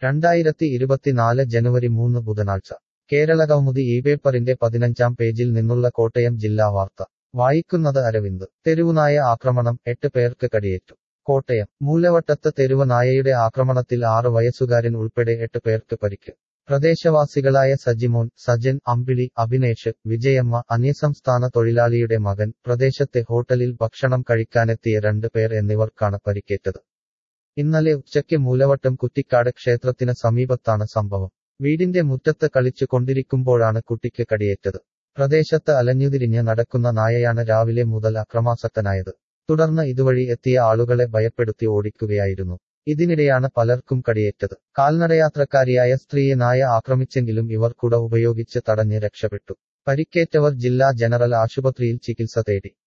രണ്ടായിരത്തി ഇരുപത്തിനാല് ജനുവരി മൂന്ന് ബുധനാഴ്ച കേരളകൗമുദി ഈ പേപ്പറിന്റെ പതിനഞ്ചാം പേജിൽ നിന്നുള്ള കോട്ടയം ജില്ലാ വാർത്ത വായിക്കുന്നത് അരവിന്ദ് തെരുവുനായ ആക്രമണം എട്ട് പേർക്ക് കടിയേറ്റു കോട്ടയം മൂലവട്ടത്ത് തെരുവനായയുടെ ആക്രമണത്തിൽ ആറ് വയസ്സുകാരൻ ഉൾപ്പെടെ എട്ട് പേർക്ക് പരിക്ക് പ്രദേശവാസികളായ സജിമോൻ സജൻ അമ്പിളി അഭിനേഷ് വിജയമ്മ അന്യസംസ്ഥാന തൊഴിലാളിയുടെ മകൻ പ്രദേശത്തെ ഹോട്ടലിൽ ഭക്ഷണം കഴിക്കാനെത്തിയ രണ്ട് പേർ എന്നിവർക്കാണ് പരിക്കേറ്റത് ഇന്നലെ ഉച്ചയ്ക്ക് മൂലവട്ടം കുറ്റിക്കാട് ക്ഷേത്രത്തിന് സമീപത്താണ് സംഭവം വീടിന്റെ മുറ്റത്ത് കളിച്ചു കൊണ്ടിരിക്കുമ്പോഴാണ് കുട്ടിക്ക് കടിയേറ്റത് പ്രദേശത്ത് അലഞ്ഞുതിരിഞ്ഞ് നടക്കുന്ന നായയാണ് രാവിലെ മുതൽ അക്രമാസക്തനായത് തുടർന്ന് ഇതുവഴി എത്തിയ ആളുകളെ ഭയപ്പെടുത്തി ഓടിക്കുകയായിരുന്നു ഇതിനിടെയാണ് പലർക്കും കടിയേറ്റത് കാൽനടയാത്രക്കാരിയായ സ്ത്രീയെ നായ ആക്രമിച്ചെങ്കിലും ഇവർ കുട ഉപയോഗിച്ച് തടഞ്ഞ് രക്ഷപ്പെട്ടു പരിക്കേറ്റവർ ജില്ലാ ജനറൽ ആശുപത്രിയിൽ ചികിത്സ തേടി